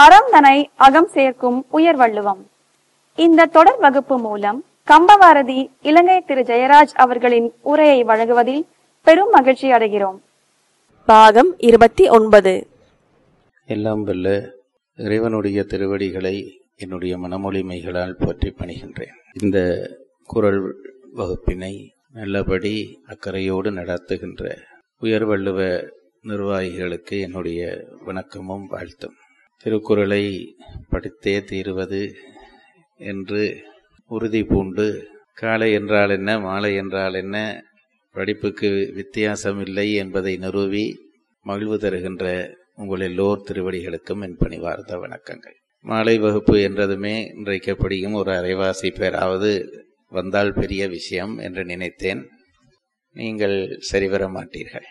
அறம் தனை அகம் சேர்க்கும் உயர்வள்ளுவம் இந்த தொடர் வகுப்பு மூலம் கம்பவாரதி இலங்கை திரு ஜெயராஜ் அவர்களின் உரையை வழங்குவதில் பெரும் மகிழ்ச்சி அடைகிறோம் பாகம் இருபத்தி ஒன்பது எல்லாம் வல்ல இறைவனுடைய திருவடிகளை என்னுடைய மனமொழிமைகளால் போற்றி பணிகின்றேன் இந்த குரல் வகுப்பினை நல்லபடி அக்கறையோடு நடத்துகின்ற உயர்வள்ளுவ நிர்வாகிகளுக்கு என்னுடைய வணக்கமும் வாழ்த்தும் திருக்குறளை படித்தே தீருவது என்று உறுதி பூண்டு காலை என்றால் என்ன மாலை என்றால் என்ன படிப்புக்கு வித்தியாசம் இல்லை என்பதை நிறுவி மகிழ்வு தருகின்ற உங்கள் எல்லோர் திருவடிகளுக்கும் என் பணிவார்ந்த வணக்கங்கள் மாலை வகுப்பு என்றதுமே இன்றைக்கு எப்படியும் ஒரு அரைவாசி பேராவது வந்தால் பெரிய விஷயம் என்று நினைத்தேன் நீங்கள் சரிவர மாட்டீர்கள்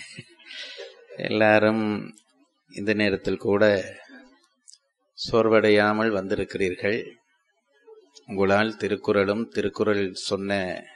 எல்லாரும் இந்த நேரத்தில் கூட சோர்வடையாமல் வந்திருக்கிறீர்கள் உங்களால் திருக்குறளும் திருக்குறள் சொன்ன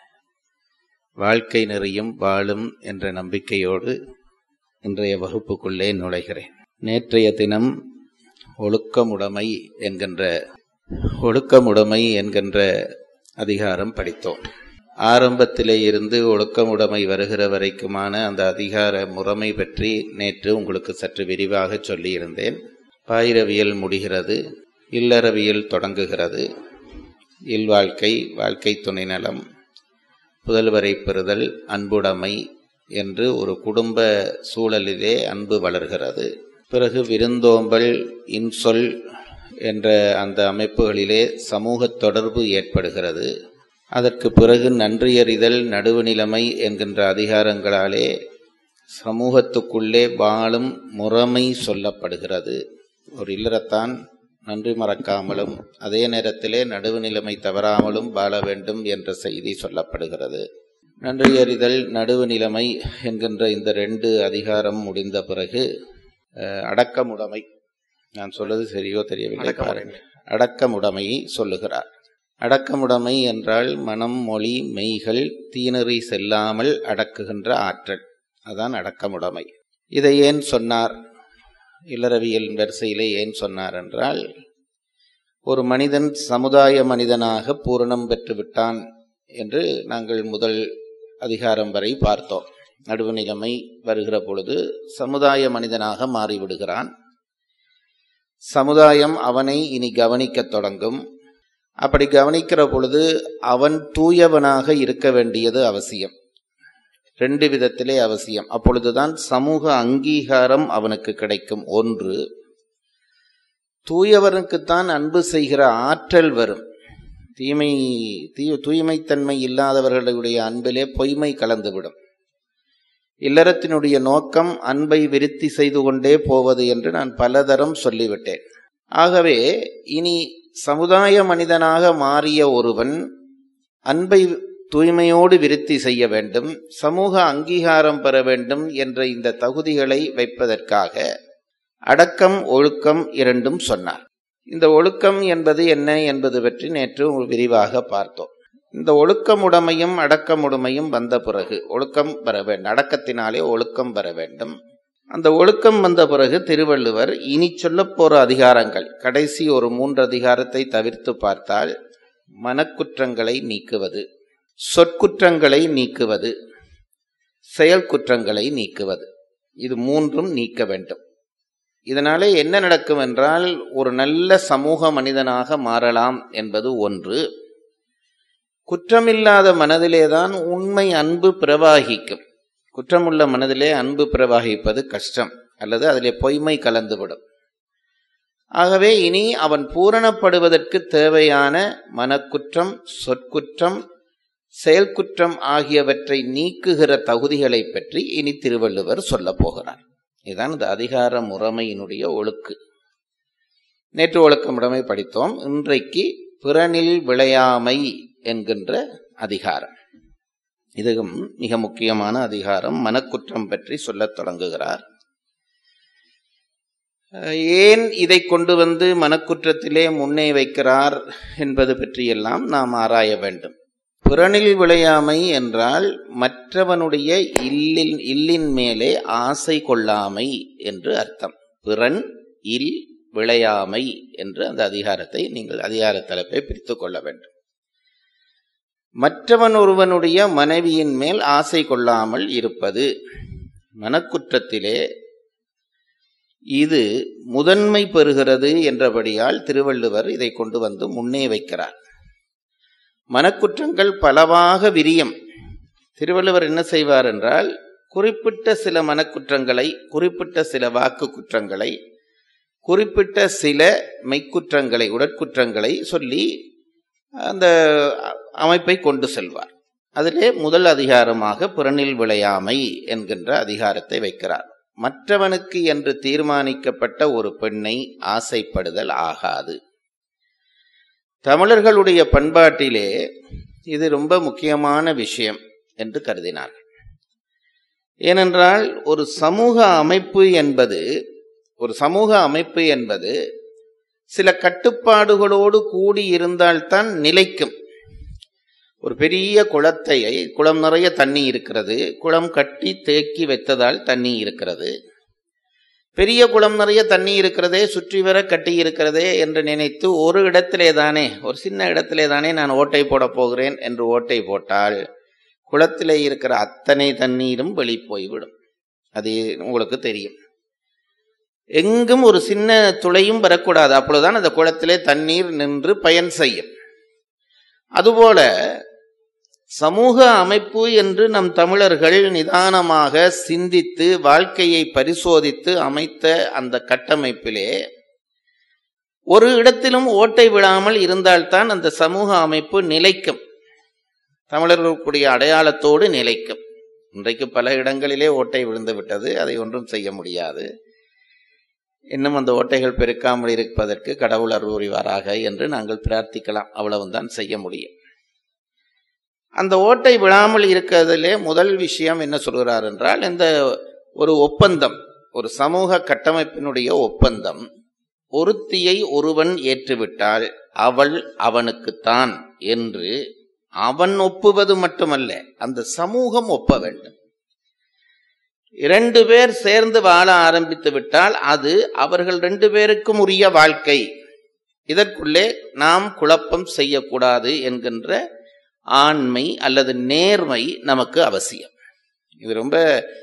வாழ்க்கை நெறியும் வாழும் என்ற நம்பிக்கையோடு இன்றைய வகுப்புக்குள்ளே நுழைகிறேன் நேற்றைய தினம் ஒழுக்கமுடைமை என்கின்ற ஒழுக்கமுடைமை என்கின்ற அதிகாரம் படித்தோம் ஆரம்பத்திலே இருந்து ஒழுக்கமுடைமை வருகிற வரைக்குமான அந்த அதிகார முறைமை பற்றி நேற்று உங்களுக்கு சற்று விரிவாக சொல்லியிருந்தேன் பாயிரவியல் முடிகிறது இல்லறவியல் தொடங்குகிறது இல்வாழ்க்கை வாழ்க்கை துணை நலம் புதல்வரை பெறுதல் அன்புடைமை என்று ஒரு குடும்ப சூழலிலே அன்பு வளர்கிறது பிறகு விருந்தோம்பல் இன்சொல் என்ற அந்த அமைப்புகளிலே சமூக தொடர்பு ஏற்படுகிறது அதற்கு பிறகு நன்றியறிதல் நடுவுநிலைமை என்கின்ற அதிகாரங்களாலே சமூகத்துக்குள்ளே வாழும் முறைமை சொல்லப்படுகிறது ஒரு இல்லறத்தான் நன்றி மறக்காமலும் அதே நேரத்திலே நடுவுநிலைமை தவறாமலும் வாழ வேண்டும் என்ற செய்தி சொல்லப்படுகிறது நன்றியறிதல் நடுவுநிலைமை என்கின்ற இந்த ரெண்டு அதிகாரம் முடிந்த பிறகு அடக்கமுடைமை நான் சொல்வது சரியோ தெரியவில்லை பாருங்கள் அடக்கமுடைமையை சொல்லுகிறார் அடக்கமுடைமை என்றால் மனம் மொழி மெய்கள் தீநெறி செல்லாமல் அடக்குகின்ற ஆற்றல் அதான் அடக்கமுடைமை இதை ஏன் சொன்னார் இல்லறவியல் வரிசையிலே ஏன் சொன்னார் என்றால் ஒரு மனிதன் சமுதாய மனிதனாக பூரணம் பெற்று விட்டான் என்று நாங்கள் முதல் அதிகாரம் வரை பார்த்தோம் நடுவுநிலைமை வருகிற பொழுது சமுதாய மனிதனாக மாறிவிடுகிறான் சமுதாயம் அவனை இனி கவனிக்கத் தொடங்கும் அப்படி கவனிக்கிற பொழுது அவன் தூயவனாக இருக்க வேண்டியது அவசியம் ரெண்டு விதத்திலே அவசியம் அப்பொழுதுதான் சமூக அங்கீகாரம் அவனுக்கு கிடைக்கும் ஒன்று தூயவனுக்குத்தான் அன்பு செய்கிற ஆற்றல் வரும் தீமை தீ தூய்மைத்தன்மை இல்லாதவர்களுடைய அன்பிலே பொய்மை கலந்துவிடும் இல்லறத்தினுடைய நோக்கம் அன்பை விருத்தி செய்து கொண்டே போவது என்று நான் பலதரம் சொல்லிவிட்டேன் ஆகவே இனி சமுதாய மனிதனாக மாறிய ஒருவன் அன்பை தூய்மையோடு விருத்தி செய்ய வேண்டும் சமூக அங்கீகாரம் பெற வேண்டும் என்ற இந்த தகுதிகளை வைப்பதற்காக அடக்கம் ஒழுக்கம் இரண்டும் சொன்னார் இந்த ஒழுக்கம் என்பது என்ன என்பது பற்றி நேற்று விரிவாக பார்த்தோம் இந்த ஒழுக்கமுடைமையும் அடக்கமுடைமையும் வந்த பிறகு ஒழுக்கம் பெற வேண்டும் அடக்கத்தினாலே ஒழுக்கம் பெற வேண்டும் அந்த ஒழுக்கம் வந்த பிறகு திருவள்ளுவர் இனி சொல்ல போற அதிகாரங்கள் கடைசி ஒரு மூன்று அதிகாரத்தை தவிர்த்து பார்த்தால் மனக்குற்றங்களை நீக்குவது சொற்குற்றங்களை நீக்குவது செயல் குற்றங்களை நீக்குவது இது மூன்றும் நீக்க வேண்டும் இதனாலே என்ன நடக்கும் என்றால் ஒரு நல்ல சமூக மனிதனாக மாறலாம் என்பது ஒன்று குற்றமில்லாத மனதிலேதான் உண்மை அன்பு பிரவாகிக்கும் குற்றமுள்ள மனதிலே அன்பு பிரவாகிப்பது கஷ்டம் அல்லது அதிலே பொய்மை கலந்துவிடும் ஆகவே இனி அவன் பூரணப்படுவதற்கு தேவையான மனக்குற்றம் சொற்குற்றம் செயல்குற்றம் ஆகியவற்றை நீக்குகிற தகுதிகளை பற்றி இனி திருவள்ளுவர் சொல்ல போகிறார் இதுதான் இந்த அதிகார முறைமையினுடைய ஒழுக்கு நேற்று ஒழுக்க முறைமை படித்தோம் இன்றைக்கு பிறனில் விளையாமை என்கின்ற அதிகாரம் இதுவும் மிக முக்கியமான அதிகாரம் மனக்குற்றம் பற்றி சொல்லத் தொடங்குகிறார் ஏன் இதை கொண்டு வந்து மனக்குற்றத்திலே முன்னே வைக்கிறார் என்பது பற்றியெல்லாம் நாம் ஆராய வேண்டும் பிறனில் விளையாமை என்றால் மற்றவனுடைய இல்லின் இல்லின் மேலே ஆசை கொள்ளாமை என்று அர்த்தம் பிறன் இல் விளையாமை என்று அந்த அதிகாரத்தை நீங்கள் அதிகார தலைப்பை பிரித்துக் கொள்ள வேண்டும் மற்றவன் ஒருவனுடைய மனைவியின் மேல் ஆசை கொள்ளாமல் இருப்பது மனக்குற்றத்திலே இது முதன்மை பெறுகிறது என்றபடியால் திருவள்ளுவர் இதை கொண்டு வந்து முன்னே வைக்கிறார் மனக்குற்றங்கள் பலவாக விரியம் திருவள்ளுவர் என்ன செய்வார் என்றால் குறிப்பிட்ட சில மனக்குற்றங்களை குறிப்பிட்ட சில வாக்கு குற்றங்களை குறிப்பிட்ட சில மெய்க்குற்றங்களை உடற்குற்றங்களை சொல்லி அந்த அமைப்பை கொண்டு செல்வார் அதிலே முதல் அதிகாரமாக புறநில் விளையாமை என்கின்ற அதிகாரத்தை வைக்கிறார் மற்றவனுக்கு என்று தீர்மானிக்கப்பட்ட ஒரு பெண்ணை ஆசைப்படுதல் ஆகாது தமிழர்களுடைய பண்பாட்டிலே இது ரொம்ப முக்கியமான விஷயம் என்று கருதினார்கள் ஏனென்றால் ஒரு சமூக அமைப்பு என்பது ஒரு சமூக அமைப்பு என்பது சில கட்டுப்பாடுகளோடு கூடி இருந்தால்தான் நிலைக்கும் ஒரு பெரிய குளத்தை குளம் நிறைய தண்ணி இருக்கிறது குளம் கட்டி தேக்கி வைத்ததால் தண்ணி இருக்கிறது பெரிய குளம் நிறைய தண்ணி இருக்கிறதே சுற்றி வர கட்டி இருக்கிறதே என்று நினைத்து ஒரு இடத்திலே தானே ஒரு சின்ன இடத்திலே தானே நான் ஓட்டை போட போகிறேன் என்று ஓட்டை போட்டால் குளத்திலே இருக்கிற அத்தனை தண்ணீரும் வெளி போய்விடும் அது உங்களுக்கு தெரியும் எங்கும் ஒரு சின்ன துளையும் வரக்கூடாது அப்பொழுதுதான் அந்த குளத்திலே தண்ணீர் நின்று பயன் செய்யும் அதுபோல சமூக அமைப்பு என்று நம் தமிழர்கள் நிதானமாக சிந்தித்து வாழ்க்கையை பரிசோதித்து அமைத்த அந்த கட்டமைப்பிலே ஒரு இடத்திலும் ஓட்டை விழாமல் இருந்தால்தான் அந்த சமூக அமைப்பு நிலைக்கும் தமிழர்களுடைய அடையாளத்தோடு நிலைக்கும் இன்றைக்கு பல இடங்களிலே ஓட்டை விழுந்து விட்டது அதை ஒன்றும் செய்ய முடியாது இன்னும் அந்த ஓட்டைகள் பெருக்காமல் இருப்பதற்கு கடவுள் அருள் புரிவாராக என்று நாங்கள் பிரார்த்திக்கலாம் அவ்வளவுதான் செய்ய முடியும் அந்த ஓட்டை விழாமல் இருக்கிறதுலே முதல் விஷயம் என்ன சொல்கிறார் என்றால் இந்த ஒரு ஒப்பந்தம் ஒரு சமூக கட்டமைப்பினுடைய ஒப்பந்தம் ஒருத்தியை ஒருவன் ஏற்றுவிட்டால் அவள் அவனுக்குத்தான் என்று அவன் ஒப்புவது மட்டுமல்ல அந்த சமூகம் ஒப்ப வேண்டும் இரண்டு பேர் சேர்ந்து வாழ ஆரம்பித்து விட்டால் அது அவர்கள் ரெண்டு பேருக்கும் உரிய வாழ்க்கை இதற்குள்ளே நாம் குழப்பம் செய்யக்கூடாது என்கின்ற ஆண்மை அல்லது நேர்மை நமக்கு அவசியம் இது ரொம்ப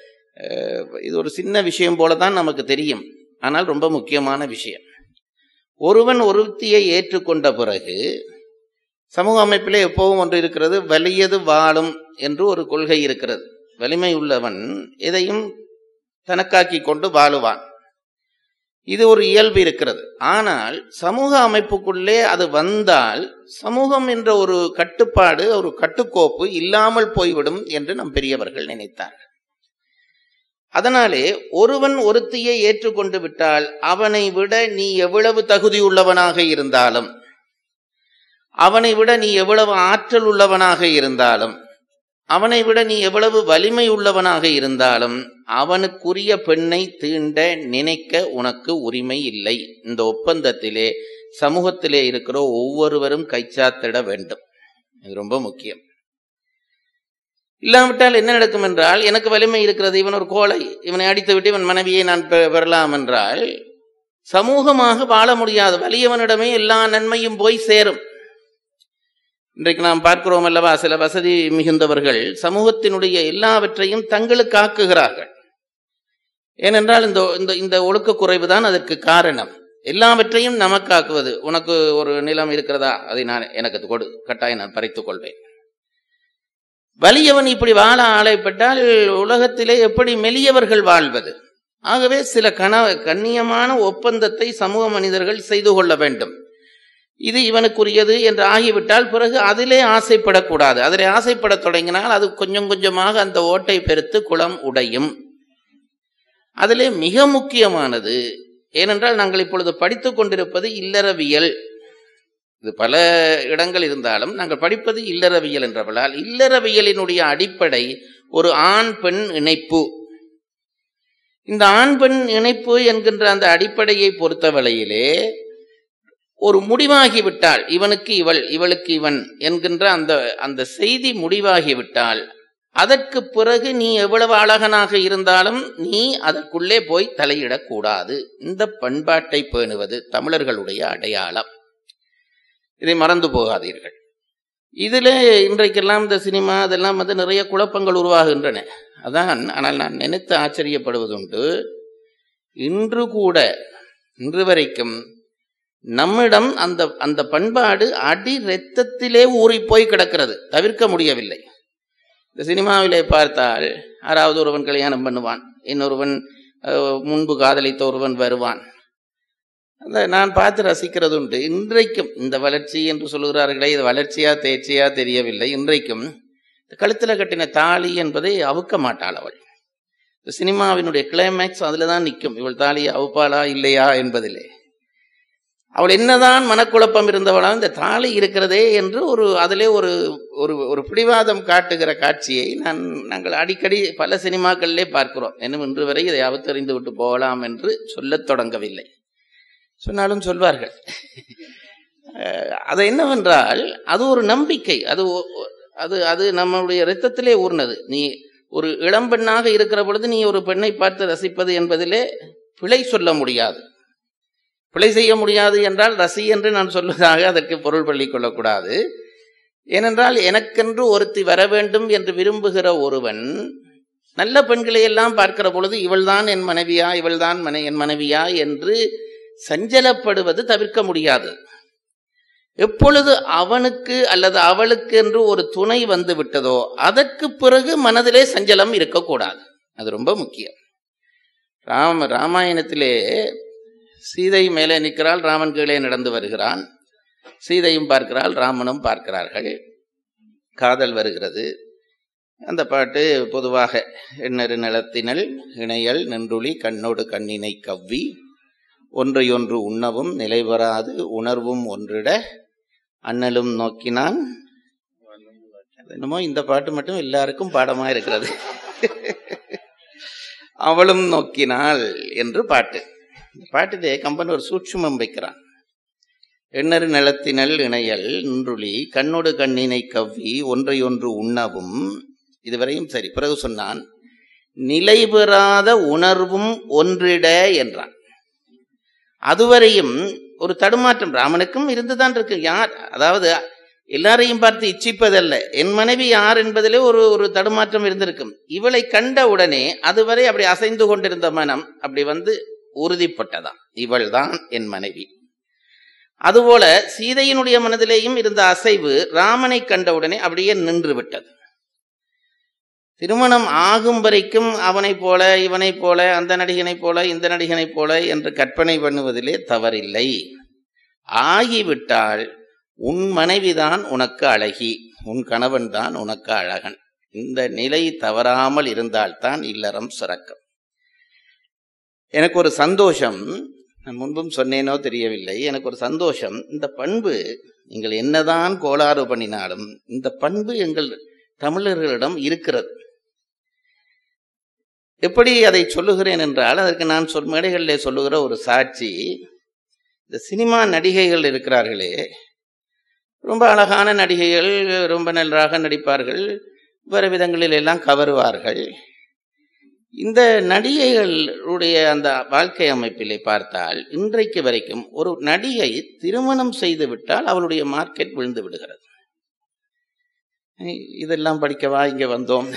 இது ஒரு சின்ன விஷயம் போல தான் நமக்கு தெரியும் ஆனால் ரொம்ப முக்கியமான விஷயம் ஒருவன் ஒருத்தியை ஏற்றுக்கொண்ட பிறகு சமூக அமைப்பிலே எப்பவும் ஒன்று இருக்கிறது வலியது வாழும் என்று ஒரு கொள்கை இருக்கிறது வலிமை உள்ளவன் எதையும் தனக்காக்கி கொண்டு வாழுவான் இது ஒரு இயல்பு இருக்கிறது ஆனால் சமூக அமைப்புக்குள்ளே அது வந்தால் சமூகம் என்ற ஒரு கட்டுப்பாடு ஒரு கட்டுக்கோப்பு இல்லாமல் போய்விடும் என்று நம் பெரியவர்கள் நினைத்தார்கள் அதனாலே ஒருவன் ஒருத்தியை ஏற்றுக்கொண்டு விட்டால் அவனை விட நீ எவ்வளவு தகுதியுள்ளவனாக இருந்தாலும் அவனை விட நீ எவ்வளவு ஆற்றல் உள்ளவனாக இருந்தாலும் அவனை விட நீ எவ்வளவு வலிமை உள்ளவனாக இருந்தாலும் அவனுக்குரிய பெண்ணை தீண்ட நினைக்க உனக்கு உரிமை இல்லை இந்த ஒப்பந்தத்திலே சமூகத்திலே இருக்கிற ஒவ்வொருவரும் கைச்சாத்திட வேண்டும் இது ரொம்ப முக்கியம் இல்லாவிட்டால் என்ன நடக்கும் என்றால் எனக்கு வலிமை இருக்கிறது இவன் ஒரு கோழை இவனை அடித்து விட்டு இவன் மனைவியை நான் பெறலாம் என்றால் சமூகமாக வாழ முடியாது வலியவனிடமே எல்லா நன்மையும் போய் சேரும் இன்றைக்கு நாம் பார்க்கிறோம் அல்லவா சில வசதி மிகுந்தவர்கள் சமூகத்தினுடைய எல்லாவற்றையும் தங்களுக்கு ஆக்குகிறார்கள் ஏனென்றால் இந்த இந்த இந்த ஒழுக்க குறைவு தான் அதற்கு காரணம் எல்லாவற்றையும் நமக்காக்குவது உனக்கு ஒரு நிலம் இருக்கிறதா அதை நான் எனக்கு கொடு கட்டாயம் நான் பறித்துக் கொள்வேன் வலியவன் இப்படி வாழ ஆளைப்பட்டால் உலகத்திலே எப்படி மெலியவர்கள் வாழ்வது ஆகவே சில கன கண்ணியமான ஒப்பந்தத்தை சமூக மனிதர்கள் செய்து கொள்ள வேண்டும் இது இவனுக்குரியது என்று ஆகிவிட்டால் பிறகு அதிலே ஆசைப்படக்கூடாது அதிலே ஆசைப்பட தொடங்கினால் அது கொஞ்சம் கொஞ்சமாக அந்த ஓட்டை பெருத்து குளம் உடையும் அதிலே மிக முக்கியமானது ஏனென்றால் நாங்கள் இப்பொழுது படித்துக் கொண்டிருப்பது இல்லறவியல் இது பல இடங்கள் இருந்தாலும் நாங்கள் படிப்பது இல்லறவியல் என்றவளால் இல்லறவியலினுடைய அடிப்படை ஒரு ஆண் பெண் இணைப்பு இந்த ஆண் பெண் இணைப்பு என்கின்ற அந்த அடிப்படையை பொறுத்தவரையிலே ஒரு முடிவாகிவிட்டால் இவனுக்கு இவள் இவளுக்கு இவன் என்கின்ற அந்த அந்த செய்தி முடிவாகிவிட்டால் அதற்கு பிறகு நீ எவ்வளவு அழகனாக இருந்தாலும் நீ அதற்குள்ளே போய் தலையிடக்கூடாது இந்த பண்பாட்டை பேணுவது தமிழர்களுடைய அடையாளம் இதை மறந்து போகாதீர்கள் இதில் இன்றைக்கெல்லாம் இந்த சினிமா அதெல்லாம் வந்து நிறைய குழப்பங்கள் உருவாகின்றன அதான் ஆனால் நான் நினைத்து ஆச்சரியப்படுவதுண்டு இன்று கூட இன்று வரைக்கும் நம்மிடம் அந்த அந்த பண்பாடு அடி ரத்தத்திலே ஊறி போய் கிடக்கிறது தவிர்க்க முடியவில்லை இந்த சினிமாவிலே பார்த்தால் யாராவது ஒருவன் கல்யாணம் பண்ணுவான் இன்னொருவன் அஹ், முன்பு காதலித்த ஒருவன் வருவான் அந்த நான் பார்த்து ரசிக்கிறது உண்டு இன்றைக்கும் இந்த வளர்ச்சி என்று சொல்லுகிறார்களே இது வளர்ச்சியா தேர்ச்சியா தெரியவில்லை இன்றைக்கும் இந்த கழுத்துல கட்டின தாலி என்பதை அவுக்க மாட்டாள் அவள் இந்த சினிமாவினுடைய கிளைமேக்ஸ் அதில் தான் நிற்கும் இவள் தாலியை அவுப்பாளா இல்லையா என்பதிலே அவள் என்னதான் மனக்குழப்பம் இருந்தவளா இந்த தாலி இருக்கிறதே என்று ஒரு அதிலே ஒரு ஒரு ஒரு பிடிவாதம் காட்டுகிற காட்சியை நான் நாங்கள் அடிக்கடி பல சினிமாக்களிலே பார்க்கிறோம் இன்னும் இன்று வரை இதை அவத்தறிந்து விட்டு போகலாம் என்று சொல்லத் தொடங்கவில்லை சொன்னாலும் சொல்வார்கள் அஹ், அது என்னவென்றால் அது ஒரு நம்பிக்கை அது ஒ- ஒ- அது அது நம்மளுடைய இரத்தத்திலே ஊர்னது நீ ஒரு இளம்பெண்ணாக இருக்கிற பொழுது நீ ஒரு பெண்ணை பார்த்து ரசிப்பது என்பதிலே பிழை சொல்ல முடியாது பிழை செய்ய முடியாது என்றால் ரசி என்று நான் சொல்வதாக அதற்கு பொருள் பள்ளிக் கொள்ளக்கூடாது ஏனென்றால் எனக்கென்று ஒருத்தி வர வேண்டும் என்று விரும்புகிற ஒருவன் நல்ல பெண்களை எல்லாம் பார்க்கிற பொழுது இவள்தான் என் மனைவியா இவள்தான் மனை என் மனைவியா என்று சஞ்சலப்படுவது தவிர்க்க முடியாது எப்பொழுது அவனுக்கு அல்லது அவளுக்கு என்று ஒரு துணை வந்து விட்டதோ அதற்கு பிறகு மனதிலே சஞ்சலம் இருக்கக்கூடாது அது ரொம்ப முக்கியம் ராம ராமாயணத்திலே சீதை மேலே நிற்கிறாள் ராமன் கீழே நடந்து வருகிறான் சீதையும் பார்க்கிறாள் ராமனும் பார்க்கிறார்கள் காதல் வருகிறது அந்த பாட்டு பொதுவாக எண்ணறு நிலத்தினல் இணையல் நின்றுளி கண்ணோடு கண்ணினை கவ்வி ஒன்றையொன்று உண்ணவும் நிலைவராது உணர்வும் ஒன்றிட அண்ணலும் நோக்கினான் அது என்னமோ இந்த பாட்டு மட்டும் எல்லாருக்கும் பாடமா இருக்கிறது அவளும் நோக்கினாள் என்று பாட்டு இந்த பாட்டிலே கம்பன் ஒரு சூட்சுமம் வைக்கிறான் எண்ணறு நிலத்தினல் இணையல் நின்றுளி கண்ணோடு கண்ணினை கவ்வி ஒன்றையொன்று உண்ணவும் இதுவரையும் சரி பிறகு சொன்னான் நிலை பெறாத உணர்வும் ஒன்றிட என்றான் அதுவரையும் ஒரு தடுமாற்றம் ராமனுக்கும் இருந்துதான் இருக்கு யார் அதாவது எல்லாரையும் பார்த்து இச்சிப்பதல்ல என் மனைவி யார் என்பதிலே ஒரு ஒரு தடுமாற்றம் இருந்திருக்கும் இவளை கண்ட உடனே அதுவரை அப்படி அசைந்து கொண்டிருந்த மனம் அப்படி வந்து உறுதிப்பட்டதாம் இவள்தான் என் மனைவி அதுபோல சீதையினுடைய மனதிலேயும் இருந்த அசைவு ராமனை கண்டவுடனே அப்படியே நின்று விட்டது திருமணம் ஆகும் வரைக்கும் அவனைப் போல இவனைப் போல அந்த நடிகனைப் போல இந்த நடிகனைப் போல என்று கற்பனை பண்ணுவதிலே தவறில்லை ஆகிவிட்டால் உன் மனைவிதான் உனக்கு அழகி உன் கணவன் தான் உனக்கு அழகன் இந்த நிலை தவறாமல் இருந்தால்தான் இல்லறம் சிறக்கும் எனக்கு ஒரு சந்தோஷம் நான் முன்பும் சொன்னேனோ தெரியவில்லை எனக்கு ஒரு சந்தோஷம் இந்த பண்பு நீங்கள் என்னதான் கோளாறு பண்ணினாலும் இந்த பண்பு எங்கள் தமிழர்களிடம் இருக்கிறது எப்படி அதை சொல்லுகிறேன் என்றால் அதற்கு நான் சொல் மேடைகளிலே சொல்லுகிற ஒரு சாட்சி இந்த சினிமா நடிகைகள் இருக்கிறார்களே ரொம்ப அழகான நடிகைகள் ரொம்ப நன்றாக நடிப்பார்கள் வேறு விதங்களில் எல்லாம் கவருவார்கள் இந்த நடிகைகளுடைய அந்த வாழ்க்கை அமைப்பிலே பார்த்தால் இன்றைக்கு வரைக்கும் ஒரு நடிகை திருமணம் செய்து விட்டால் அவளுடைய மார்க்கெட் விழுந்து விடுகிறது இதெல்லாம் படிக்கவா இங்க வந்தோம்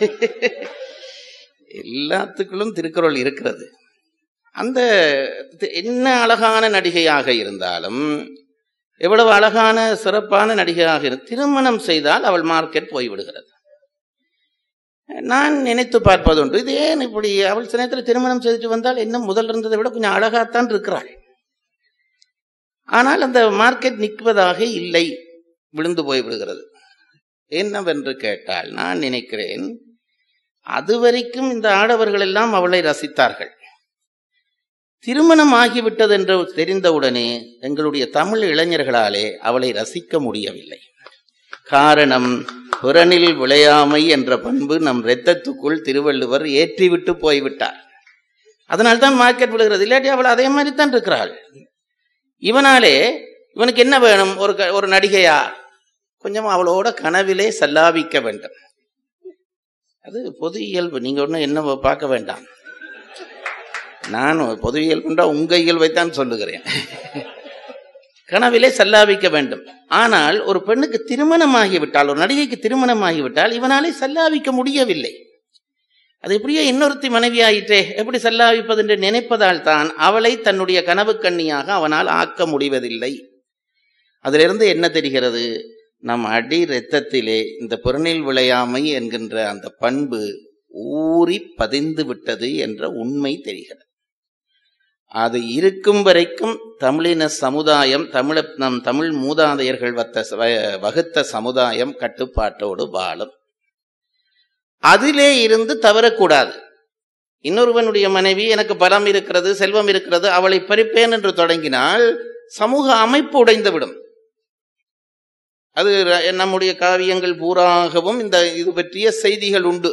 எல்லாத்துக்குள்ளும் திருக்குறள் இருக்கிறது அந்த தி- என்ன அழகான நடிகையாக இருந்தாலும் எவ்வளவு அழகான சிறப்பான நடிகையாக இரு திருமணம் செய்தால் அவள் மார்க்கெட் போய்விடுகிறது நான் நினைத்து பார்ப்பதுண்டு இது ஏன் இப்படி அவள் சில நேரத்தில் திருமணம் செய்துட்டு வந்தால் இன்னும் முதல் இருந்ததை விட கொஞ்சம் அழகாத்தான் இருக்கிறாள் ஆனால் அந்த மார்க்கெட் நிற்பதாக இல்லை விழுந்து போய் விடுகிறது என்னவென்று கேட்டால் நான் நினைக்கிறேன் அதுவரைக்கும் இந்த ஆடவர்கள் எல்லாம் அவளை ரசித்தார்கள் திருமணம் ஆகிவிட்டது என்று தெரிந்தவுடனே எங்களுடைய தமிழ் இளைஞர்களாலே அவளை ரசிக்க முடியவில்லை காரணம் புறனில் விளையாமை என்ற பண்பு நம் இரத்தத்துக்குள் திருவள்ளுவர் ஏற்றிவிட்டு போய்விட்டார் அதனால்தான் மார்க்கெட் விழுகிறது இல்லாட்டி அவள் அதே மாதிரி தான் இருக்கிறாள் இவனாலே இவனுக்கு என்ன வேணும் ஒரு க- ஒரு நடிகையா கொஞ்சம் அவளோட கனவிலே சல்லாபிக்க வேண்டும் அது பொது இயல்பு நீங்க ஒன்றும் என்ன பார்க்க வேண்டாம் நான் பொது இயல்புன்றா உங்க இயல்பைத்தான் சொல்லுகிறேன் கனவிலே சல்லாபிக்க வேண்டும் ஆனால் ஒரு பெண்ணுக்கு திருமணமாகிவிட்டால் ஒரு நடிகைக்கு திருமணமாகிவிட்டால் இவனாலே சல்லாபிக்க முடியவில்லை அது எப்படியோ இன்னொருத்தி மனைவி ஆயிற்றே எப்படி சல்லாபிப்பது என்று நினைப்பதால் தான் அவளை தன்னுடைய கனவு கண்ணியாக அவனால் ஆக்க முடிவதில்லை அதிலிருந்து என்ன தெரிகிறது நம் அடி இரத்தத்திலே இந்த புறநில் விளையாமை என்கின்ற அந்த பண்பு ஊறி பதிந்து விட்டது என்ற உண்மை தெரிகிறது அது இருக்கும் வரைக்கும் தமிழின சமுதாயம் தமிழ நம் தமிழ் மூதாதையர்கள் வத்த வ- வகுத்த சமுதாயம் கட்டுப்பாட்டோடு வாழும் அதிலே இருந்து தவறக்கூடாது இன்னொருவனுடைய மனைவி எனக்கு பலம் இருக்கிறது செல்வம் இருக்கிறது அவளை பறிப்பேன் என்று தொடங்கினால் சமூக அமைப்பு உடைந்துவிடும் அது ர- நம்முடைய காவியங்கள் பூராகவும் இந்த இது பற்றிய செய்திகள் உண்டு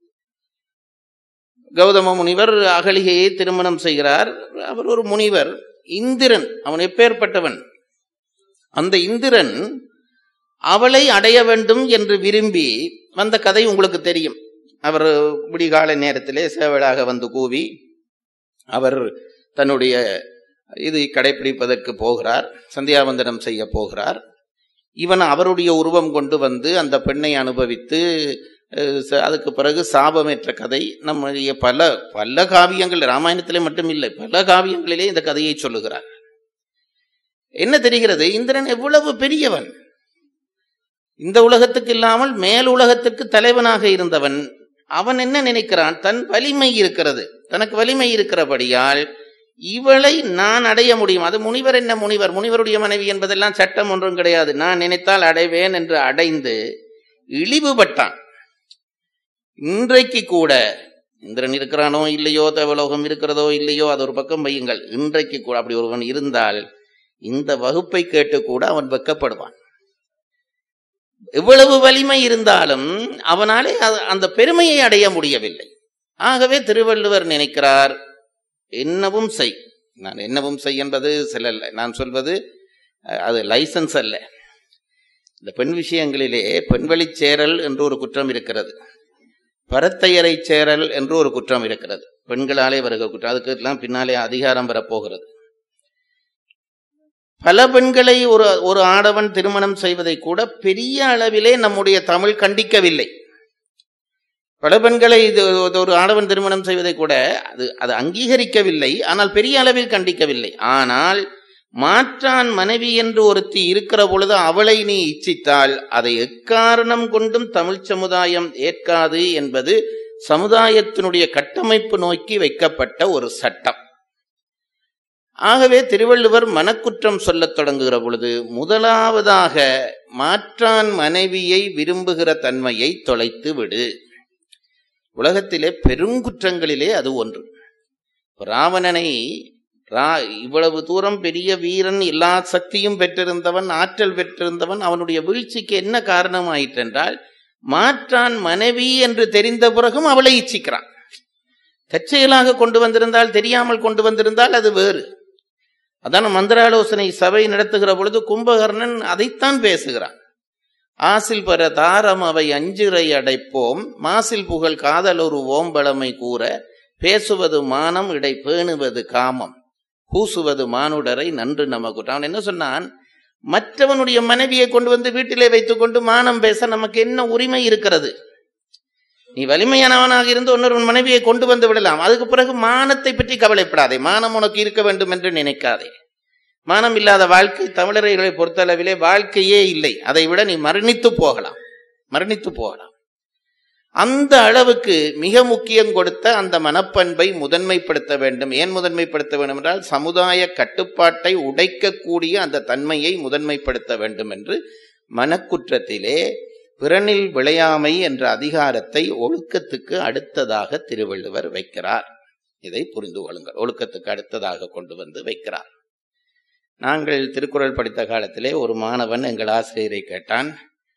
கௌதம முனிவர் அகலிகையை திருமணம் செய்கிறார் அவர் ஒரு முனிவர் இந்திரன் அவன் எப்பேற்பட்டவன் அந்த இந்திரன் அவளை அடைய வேண்டும் என்று விரும்பி வந்த கதை உங்களுக்கு தெரியும் அவர் விடிகால நேரத்திலே சேவலாக வந்து கூவி அவர் தன்னுடைய இது கடைபிடிப்பதற்கு போகிறார் சந்தியாவந்தனம் செய்ய போகிறார் இவன் அவருடைய உருவம் கொண்டு வந்து அந்த பெண்ணை அனுபவித்து அஹ், ச- அதுக்கு பிறகு சாபமேற்ற கதை நம்முடைய பல பல காவியங்கள் ராமாயணத்திலே மட்டும் இல்லை பல காவியங்களிலே இந்த கதையை சொல்லுகிறார் என்ன தெரிகிறது இந்திரன் எவ்வளவு பெரியவன் இந்த உலகத்துக்கு இல்லாமல் மேல் உலகத்துக்கு தலைவனாக இருந்தவன் அவன் என்ன நினைக்கிறான் தன் வலிமை இருக்கிறது தனக்கு வலிமை இருக்கிறபடியால் இவளை நான் அடைய முடியும் அது முனிவர் என்ன முனிவர் முனிவருடைய மனைவி என்பதெல்லாம் சட்டம் ஒன்றும் கிடையாது நான் நினைத்தால் அடைவேன் என்று அடைந்து இழிவுபட்டான் இன்றைக்கு கூட இந்திரன் இருக்கிறானோ இல்லையோ தேவலோகம் இருக்கிறதோ இல்லையோ அது ஒரு பக்கம் வையுங்கள் இன்றைக்கு கூட அப்படி ஒருவன் இருந்தால் இந்த வகுப்பை கேட்டு கூட அவன் வெக்கப்படுவான் எவ்வளவு வலிமை இருந்தாலும் அவனாலே அது- அந்த பெருமையை அடைய முடியவில்லை ஆகவே திருவள்ளுவர் நினைக்கிறார் என்னவும் செய் நான் என்னவும் செய் என்பது சில நான் சொல்வது அஹ், அது லைசன்ஸ் அல்ல இந்த பெண் விஷயங்களிலே பெண்வழிச் சேரல் என்று ஒரு குற்றம் இருக்கிறது பரத்தையரை சேரல் என்று ஒரு குற்றம் இருக்கிறது பெண்களாலே வருகிற குற்றம் அதுக்கு எல்லாம் பின்னாலே அதிகாரம் வரப்போகிறது பல பெண்களை ஒரு ஒரு ஆடவன் திருமணம் செய்வதை கூட பெரிய அளவிலே நம்முடைய தமிழ் கண்டிக்கவில்லை பல பெண்களை இது இது ஒரு ஆடவன் திருமணம் செய்வதை கூட அது அது அங்கீகரிக்கவில்லை ஆனால் பெரிய அளவில் கண்டிக்கவில்லை ஆனால் மாற்றான் மனைவி என்று ஒருத்தி இருக்கிற பொழுது அவளை நீ இச்சித்தால் அதை எக்காரணம் கொண்டும் தமிழ் சமுதாயம் ஏற்காது என்பது சமுதாயத்தினுடைய கட்டமைப்பு நோக்கி வைக்கப்பட்ட ஒரு சட்டம் ஆகவே திருவள்ளுவர் மனக்குற்றம் சொல்லத் தொடங்குகிற பொழுது முதலாவதாக மாற்றான் மனைவியை விரும்புகிற தன்மையை தொலைத்து விடு உலகத்திலே பெருங்குற்றங்களிலே அது ஒன்று ராவணனை ரா இவ்வளவு தூரம் பெரிய வீரன் எல்லா சக்தியும் பெற்றிருந்தவன் ஆற்றல் பெற்றிருந்தவன் அவனுடைய வீழ்ச்சிக்கு என்ன காரணமாயிற்றென்றால் மாற்றான் மனைவி என்று தெரிந்த பிறகும் அவளை இச்சிக்கிறான் தற்செயலாக கொண்டு வந்திருந்தால் தெரியாமல் கொண்டு வந்திருந்தால் அது வேறு அதான் மந்திராலோசனை சபை நடத்துகிற பொழுது கும்பகர்ணன் அதைத்தான் பேசுகிறான் ஆசில் பெற தாரம் அவை அஞ்சிறை அடைப்போம் மாசில் புகழ் காதலொரு ஓம்பளமை கூற பேசுவது மானம் இடை பேணுவது காமம் கூசுவது மானுடரை நன்று நமக்கு அவன் என்ன சொன்னான் மற்றவனுடைய மனைவியை கொண்டு வந்து வீட்டிலே வைத்துக்கொண்டு மானம் பேச நமக்கு என்ன உரிமை இருக்கிறது நீ வலிமையானவனாக இருந்து இன்னொரு மனைவியை கொண்டு வந்து விடலாம் அதுக்கு பிறகு மானத்தை பற்றி கவலைப்படாதே மானம் உனக்கு இருக்க வேண்டும் என்று நினைக்காதே மானம் இல்லாத வாழ்க்கை தமிழர்களை பொறுத்தளவிலே வாழ்க்கையே இல்லை அதை விட நீ மரணித்து போகலாம் மரணித்து போகலாம் அந்த அளவுக்கு மிக முக்கியம் கொடுத்த அந்த மனப்பண்பை முதன்மைப்படுத்த வேண்டும் ஏன் முதன்மைப்படுத்த வேண்டும் என்றால் சமுதாய கட்டுப்பாட்டை உடைக்கக்கூடிய அந்த தன்மையை முதன்மைப்படுத்த வேண்டும் என்று மனக்குற்றத்திலே பிறனில் விளையாமை என்ற அதிகாரத்தை ஒழுக்கத்துக்கு அடுத்ததாக திருவள்ளுவர் வைக்கிறார் இதை புரிந்து கொள்ளுங்கள் ஒழுக்கத்துக்கு அடுத்ததாக கொண்டு வந்து வைக்கிறார் நாங்கள் திருக்குறள் படித்த காலத்திலே ஒரு மாணவன் எங்கள் ஆசிரியரை கேட்டான்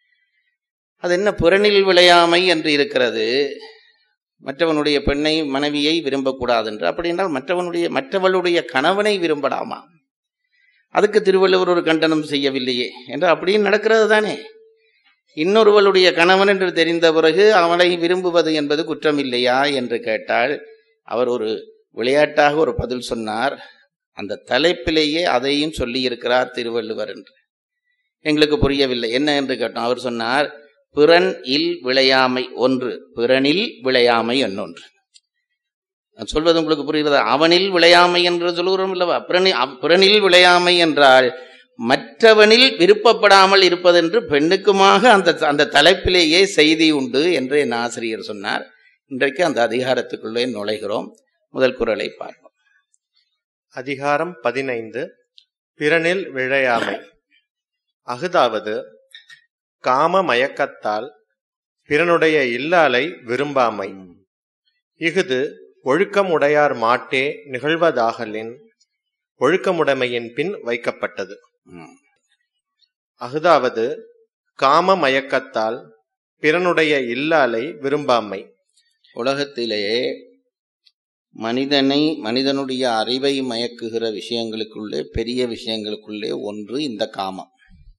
அது என்ன புறனில் விளையாமை என்று இருக்கிறது மற்றவனுடைய பெண்ணை மனைவியை விரும்பக்கூடாது என்று அப்படி என்றால் மற்றவனுடைய மற்றவளுடைய கணவனை விரும்பலாமா அதுக்கு திருவள்ளுவர் ஒரு கண்டனம் செய்யவில்லையே என்று அப்படியும் நடக்கிறது தானே இன்னொருவளுடைய கணவன் என்று தெரிந்த பிறகு அவனை விரும்புவது என்பது குற்றம் இல்லையா என்று கேட்டால் அவர் ஒரு விளையாட்டாக ஒரு பதில் சொன்னார் அந்த தலைப்பிலேயே அதையும் சொல்லியிருக்கிறார் திருவள்ளுவர் என்று எங்களுக்கு புரியவில்லை என்ன என்று கேட்டோம் அவர் சொன்னார் பிறன் இல் விளையாமை ஒன்று பிறனில் விளையாமை இன்னொன்று நான் சொல்வது உங்களுக்கு புரிகிறதா அவனில் விளையாமை என்று சொல்கிறோம் இல்லவா பிறனி அவ்- பிறனில் விளையாமை என்றால் மற்றவனில் விருப்பப்படாமல் இருப்பதென்று பெண்ணுக்குமாக அந்த அந்த தலைப்பிலேயே செய்தி உண்டு என்று என் ஆசிரியர் சொன்னார் இன்றைக்கு அந்த அதிகாரத்துக்குள்ளே நுழைகிறோம் முதல் குரலை பார்ப்போம் அதிகாரம் பதினைந்து பிறனில் விழையாமை அஃதாவது காம மயக்கத்தால் பிறனுடைய இல்லாலை விரும்பாமை இஃது ஒழுக்கம் உடையார் மாட்டே நிகழ்வதாகலின் ஒழுக்கமுடைமையின் பின் வைக்கப்பட்டது ம். அஃதாவது காம மயக்கத்தால் பிறனுடைய இல்லாலை விரும்பாமை உலகத்திலே மனிதனை மனிதனுடைய அறிவை மயக்குகிற விஷயங்களுக்குள்ளே பெரிய விஷயங்களுக்குள்ளே ஒன்று இந்த காமம்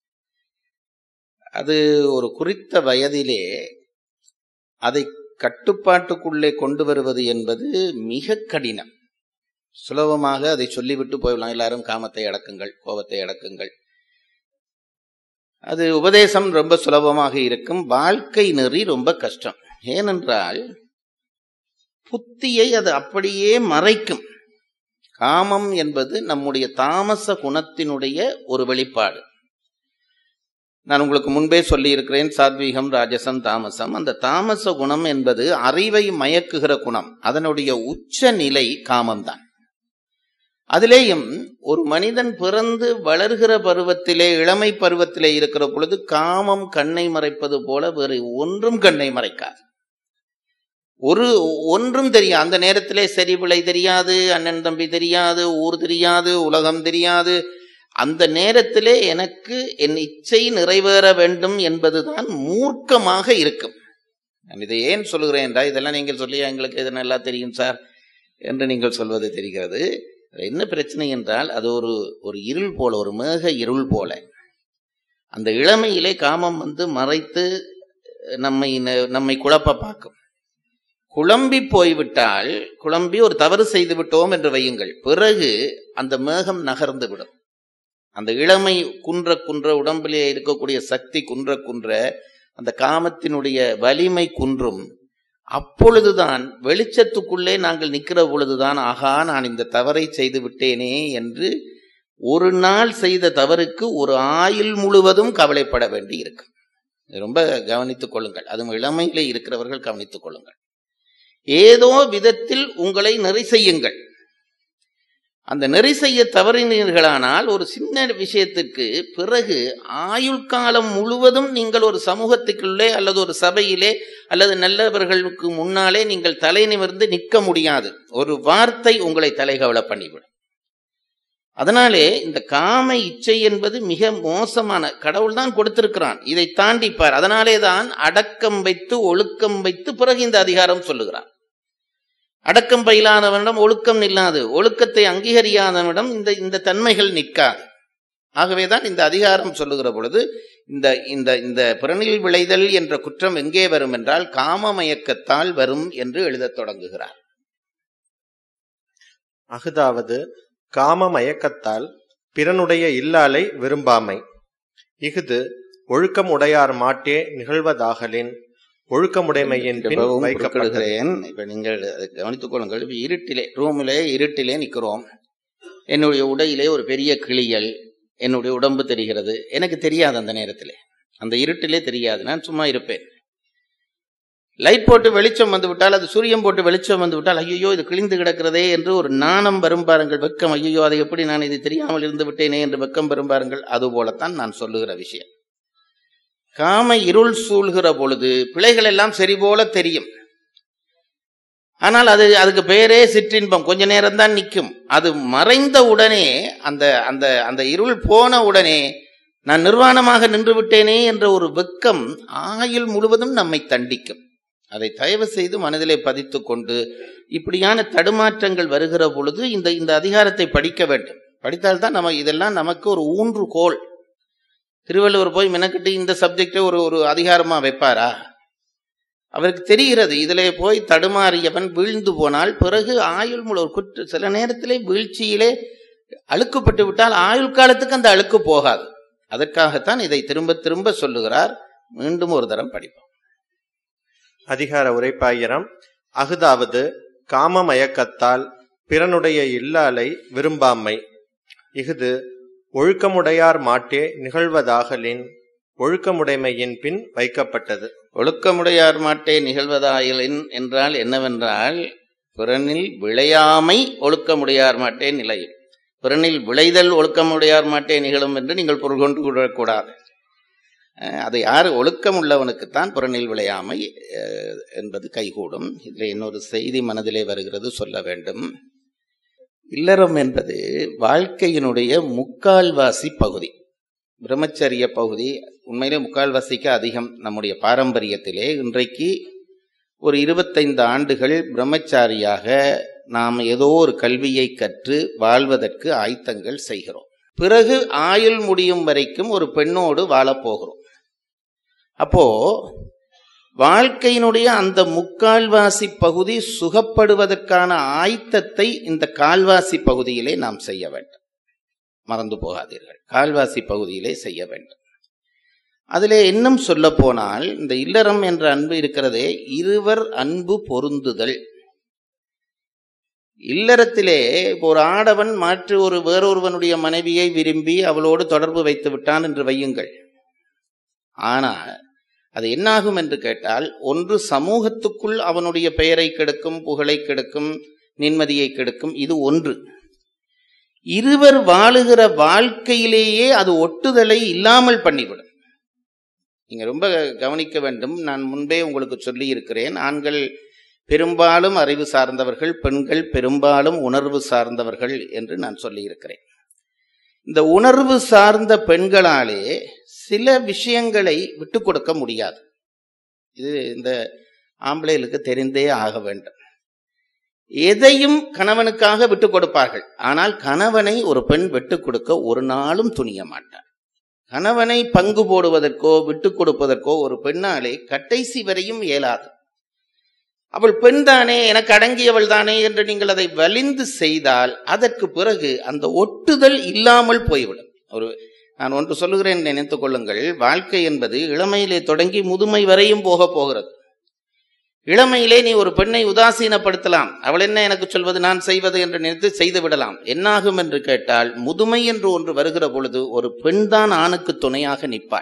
அது ஒரு குறித்த வயதிலே அதை கட்டுப்பாட்டுக்குள்ளே கொண்டு வருவது என்பது மிக கடினம் சுலபமாக அதை சொல்லிவிட்டு போயிடலாம் எல்லாரும் காமத்தை அடக்குங்கள் கோபத்தை அடக்குங்கள் அது உபதேசம் ரொம்ப சுலபமாக இருக்கும் வாழ்க்கை நெறி ரொம்ப கஷ்டம் ஏனென்றால் புத்தியை அது அப்படியே மறைக்கும் காமம் என்பது நம்முடைய தாமச குணத்தினுடைய ஒரு வெளிப்பாடு நான் உங்களுக்கு முன்பே சொல்லி இருக்கிறேன் சாத்வீகம் ராஜசம் தாமசம் அந்த தாமச குணம் என்பது அறிவை மயக்குகிற குணம் அதனுடைய உச்ச நிலை காமம்தான் அதிலேயும் ஒரு மனிதன் பிறந்து வளர்கிற பருவத்திலே இளமை பருவத்திலே இருக்கிற பொழுது காமம் கண்ணை மறைப்பது போல வேறு ஒன்றும் கண்ணை மறைக்காது ஒரு ஒன்றும் தெரியாது அந்த நேரத்திலே சரி விளை தெரியாது அண்ணன் தம்பி தெரியாது ஊர் தெரியாது உலகம் தெரியாது அந்த நேரத்திலே எனக்கு என் இச்சை நிறைவேற வேண்டும் என்பதுதான் மூர்க்கமாக இருக்கும் நான் இதை ஏன் சொல்லுகிறேன் என்றால் இதெல்லாம் நீங்கள் சொல்லி எங்களுக்கு இது நல்லா தெரியும் சார் என்று நீங்கள் சொல்வது தெரிகிறது அதுல என்ன பிரச்சனை என்றால் அது ஒரு ஒரு இருள் போல ஒரு மேக இருள் போல அந்த இளமையிலே காமம் வந்து மறைத்து நம்மை நம்மை குழப்ப பார்க்கும் குழம்பி போய்விட்டால் குழம்பி ஒரு தவறு செய்து விட்டோம் என்று வையுங்கள் பிறகு அந்த மேகம் நகர்ந்து விடும் அந்த இளமை குன்ற குன்ற உடம்பிலே இருக்கக்கூடிய சக்தி குன்ற குன்ற அந்த காமத்தினுடைய வலிமை குன்றும் அப்பொழுதுதான் வெளிச்சத்துக்குள்ளே நாங்கள் நிற்கிற பொழுதுதான் ஆகா நான் இந்த தவறை செய்து விட்டேனே என்று ஒரு நாள் செய்த தவறுக்கு ஒரு ஆயுள் முழுவதும் கவலைப்பட வேண்டி இருக்கு இது ரொம்ப கவனித்துக் கொள்ளுங்கள் அதுவும் இளமையிலே இருக்கிறவர்கள் கவனித்துக் கொள்ளுங்கள் ஏதோ விதத்தில் உங்களை நெறி செய்யுங்கள் அந்த நெறி செய்ய தவறினீர்களானால் ஒரு சின்ன விஷயத்துக்கு பிறகு ஆயுள் காலம் முழுவதும் நீங்கள் ஒரு சமூகத்துக்குள்ளே அல்லது ஒரு சபையிலே அல்லது நல்லவர்களுக்கு முன்னாலே நீங்கள் தலை நிமிர்ந்து நிற்க முடியாது ஒரு வார்த்தை உங்களை தலைகவல பண்ணிவிடும் அதனாலே இந்த காம இச்சை என்பது மிக மோசமான கடவுள் தான் கொடுத்திருக்கிறான் இதை தாண்டிப்பார் அதனாலே தான் அடக்கம் வைத்து ஒழுக்கம் வைத்து பிறகு இந்த அதிகாரம் சொல்லுகிறார் அடக்கம் பயிலாதவனிடம் ஒழுக்கம் நில்லாது ஒழுக்கத்தை அங்கீகரியாதவனிடம் இந்த இந்த தன்மைகள் நிற்காது ஆகவேதான் இந்த அதிகாரம் சொல்லுகிற பொழுது இந்த இந்த இந்த பிறனில் விளைதல் என்ற குற்றம் எங்கே வரும் என்றால் காம மயக்கத்தால் வரும் என்று எழுதத் தொடங்குகிறார் அஃதாவது காம மயக்கத்தால் பிறனுடைய இல்லாலை விரும்பாமை இஃது ஒழுக்கம் உடையார் மாட்டே நிகழ்வதாகலின் ஒழுக்கமுடைமையின் பின் இப்பவும் வைக்கப்பட்டது குறிப்பிடுகிறேன் இப்ப நீங்கள் அதை கவனித்துக் கொள்ளுங்கள் இப்ப இருட்டிலே ரூமிலே இருட்டிலே நிற்கிறோம் என்னுடைய உடையிலே ஒரு பெரிய கிளியல் என்னுடைய உடம்பு தெரிகிறது எனக்கு தெரியாது அந்த நேரத்திலே அந்த இருட்டிலே தெரியாது நான் சும்மா இருப்பேன் லைட் போட்டு வெளிச்சம் வந்து விட்டால் அது சூரியன் போட்டு வெளிச்சம் வந்து விட்டால் ஐயோ இது கிழிந்து கிடக்கிறதே என்று ஒரு நாணம் வரும் பாருங்கள் வெக்கம் ஐயோ அதை எப்படி நான் இது தெரியாமல் இருந்து விட்டேனே என்று வெக்கம் வரும் பாருங்கள் அது போலத்தான் நான் சொல்லுகிற விஷயம் காம இருள் சூழ்கிற பொழுது பிழைகள் எல்லாம் சரி போல தெரியும் ஆனால் அது அதுக்கு பேரே சிற்றின்பம் கொஞ்ச நேரம் தான் நிற்கும் அது மறைந்த உடனே அந்த அந்த அந்த இருள் போன உடனே நான் நிர்வாணமாக நின்று விட்டேனே என்ற ஒரு வெக்கம் ஆயுள் முழுவதும் நம்மை தண்டிக்கும் அதை தயவு செய்து மனதிலே பதித்து கொண்டு இப்படியான தடுமாற்றங்கள் வருகிற பொழுது இந்த இந்த அதிகாரத்தை படிக்க வேண்டும் படித்தால்தான் நம்ம இதெல்லாம் நமக்கு ஒரு ஊன்றுகோல் திருவள்ளுவர் போய் மெனக்கிட்டு இந்த சப்ஜெக்டை ஒரு ஒரு அதிகாரமா வைப்பாரா அவருக்கு தெரிகிறது இதிலே போய் தடுமாறியவன் வீழ்ந்து போனால் பிறகு ஆயுள் முழு ஒரு குற்ற சில நேரத்திலே வீழ்ச்சியிலே அழுக்குப்பட்டு விட்டால் ஆயுள் காலத்துக்கு அந்த அழுக்கு போகாது அதற்காகத்தான் இதை திரும்ப திரும்ப சொல்லுகிறார் மீண்டும் ஒரு தரம் படிப்போம் அதிகார உரைப்பாயிரம் அகுதாவது காம மயக்கத்தால் பிறனுடைய இல்லாலை விரும்பாமை இஃது ஒழுக்கமுடையார் மாட்டே நிகழ்வதாகலின் ஒழுக்கமுடைமையின் பின் வைக்கப்பட்டது ஒழுக்கமுடையார் மாட்டே நிகழ்வதாயலின் என்றால் என்னவென்றால் பிறனில் விளையாமை ஒழுக்கமுடையார் மாட்டே நிலையும் பிறனில் விளைதல் ஒழுக்கமுடையார் மாட்டே நிகழும் என்று நீங்கள் பொருள் கொண்டு விடக்கூடாது அஹ் அது யார் ஒழுக்கம் உள்ளவனுக்குத்தான் புறநில் விளையாமை அஹ், என்பது கைகூடும் இதில் இன்னொரு செய்தி மனதிலே வருகிறது சொல்ல வேண்டும் இல்லறம் என்பது வாழ்க்கையினுடைய முக்கால்வாசி பகுதி பிரம்மச்சரிய பகுதி உண்மையிலே முக்கால்வாசிக்கு அதிகம் நம்முடைய பாரம்பரியத்திலே இன்றைக்கு ஒரு இருபத்தைந்து ஆண்டுகள் பிரம்மச்சாரியாக நாம் ஏதோ ஒரு கல்வியை கற்று வாழ்வதற்கு ஆயத்தங்கள் செய்கிறோம் பிறகு ஆயுள் முடியும் வரைக்கும் ஒரு பெண்ணோடு வாழப் போகிறோம் அப்போ வாழ்க்கையினுடைய அந்த முக்கால்வாசி பகுதி சுகப்படுவதற்கான ஆயத்தத்தை இந்த கால்வாசி பகுதியிலே நாம் செய்ய வேண்டும் மறந்து போகாதீர்கள் கால்வாசி பகுதியிலே செய்ய வேண்டும் அதிலே இன்னும் சொல்ல போனால் இந்த இல்லறம் என்ற அன்பு இருக்கிறதே இருவர் அன்பு பொருந்துதல் இல்லறத்திலே ஒரு ஆடவன் மாற்று ஒரு வேறொருவனுடைய மனைவியை விரும்பி அவளோடு தொடர்பு வைத்து விட்டான் என்று வையுங்கள் ஆனால் அது என்னாகும் என்று கேட்டால் ஒன்று சமூகத்துக்குள் அவனுடைய பெயரை கெடுக்கும் புகழை கெடுக்கும் நிம்மதியை கெடுக்கும் இது ஒன்று இருவர் வாழுகிற வாழ்க்கையிலேயே அது ஒட்டுதலை இல்லாமல் பண்ணிவிடும் நீங்க ரொம்ப கவனிக்க வேண்டும் நான் முன்பே உங்களுக்கு சொல்லி இருக்கிறேன் ஆண்கள் பெரும்பாலும் அறிவு சார்ந்தவர்கள் பெண்கள் பெரும்பாலும் உணர்வு சார்ந்தவர்கள் என்று நான் சொல்லி இருக்கிறேன் இந்த உணர்வு சார்ந்த பெண்களாலே சில விஷயங்களை விட்டு கொடுக்க முடியாது இது இந்த ஆம்பளைகளுக்கு தெரிந்தே ஆக வேண்டும் எதையும் கணவனுக்காக விட்டு கொடுப்பார்கள் ஆனால் கணவனை ஒரு பெண் விட்டு கொடுக்க ஒரு நாளும் துணிய மாட்டார் கணவனை பங்கு போடுவதற்கோ விட்டு கொடுப்பதற்கோ ஒரு பெண்ணாலே கடைசி வரையும் இயலாது அவள் பெண் தானே எனக்கு அடங்கியவள் தானே என்று நீங்கள் அதை வலிந்து செய்தால் அதற்கு பிறகு அந்த ஒட்டுதல் இல்லாமல் போய்விடும் ஒரு நான் ஒன்று சொல்லுகிறேன் நினைத்துக் கொள்ளுங்கள் வாழ்க்கை என்பது இளமையிலே தொடங்கி முதுமை வரையும் போக போகிறது இளமையிலே நீ ஒரு பெண்ணை உதாசீனப்படுத்தலாம் அவள் என்ன எனக்கு சொல்வது நான் செய்வது என்று நினைத்து செய்து விடலாம் என்னாகும் என்று கேட்டால் முதுமை என்று ஒன்று வருகிற பொழுது ஒரு பெண்தான் ஆணுக்கு துணையாக நிற்பாள்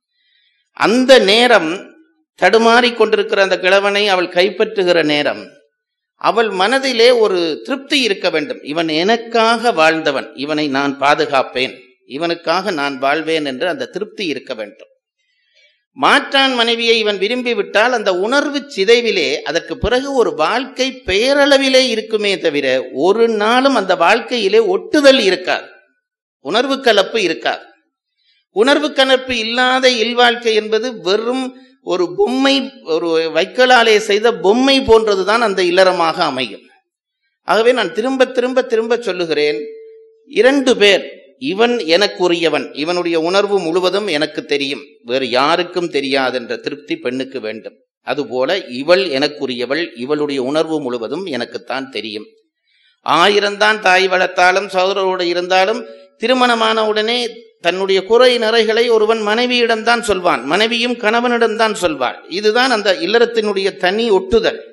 அந்த நேரம் தடுமாறி கொண்டிருக்கிற அந்த கிழவனை அவள் கைப்பற்றுகிற நேரம் அவள் மனதிலே ஒரு திருப்தி இருக்க வேண்டும் இவன் எனக்காக வாழ்ந்தவன் இவனை நான் பாதுகாப்பேன் இவனுக்காக நான் வாழ்வேன் என்று அந்த திருப்தி இருக்க வேண்டும் மாற்றான் மனைவியை இவன் விரும்பி விட்டால் அந்த உணர்வு சிதைவிலே அதற்கு பிறகு ஒரு வாழ்க்கை பெயரளவிலே இருக்குமே தவிர ஒரு நாளும் அந்த வாழ்க்கையிலே ஒட்டுதல் இருக்காது உணர்வு கலப்பு இருக்காது உணர்வு கலப்பு இல்லாத இல்வாழ்க்கை என்பது வெறும் ஒரு பொம்மை ஒரு வைக்கலாலே செய்த பொம்மை போன்றதுதான் அந்த இல்லறமாக அமையும் ஆகவே நான் திரும்ப திரும்ப திரும்ப சொல்லுகிறேன் இரண்டு பேர் இவன் எனக்குரியவன் இவனுடைய உணர்வு முழுவதும் எனக்கு தெரியும் வேறு யாருக்கும் தெரியாதென்ற திருப்தி பெண்ணுக்கு வேண்டும் அதுபோல இவள் எனக்குரியவள் இவளுடைய உணர்வு முழுவதும் எனக்குத்தான் தெரியும் ஆயிரம்தான் தாய் வளர்த்தாலும் சகோதரரோடு இருந்தாலும் திருமணமான உடனே தன்னுடைய குறை நிறைகளை ஒருவன் மனைவியிடம்தான் சொல்வான் மனைவியும் கணவனிடம்தான் சொல்வாள் இதுதான் அந்த இல்லறத்தினுடைய தனி ஒட்டுதல்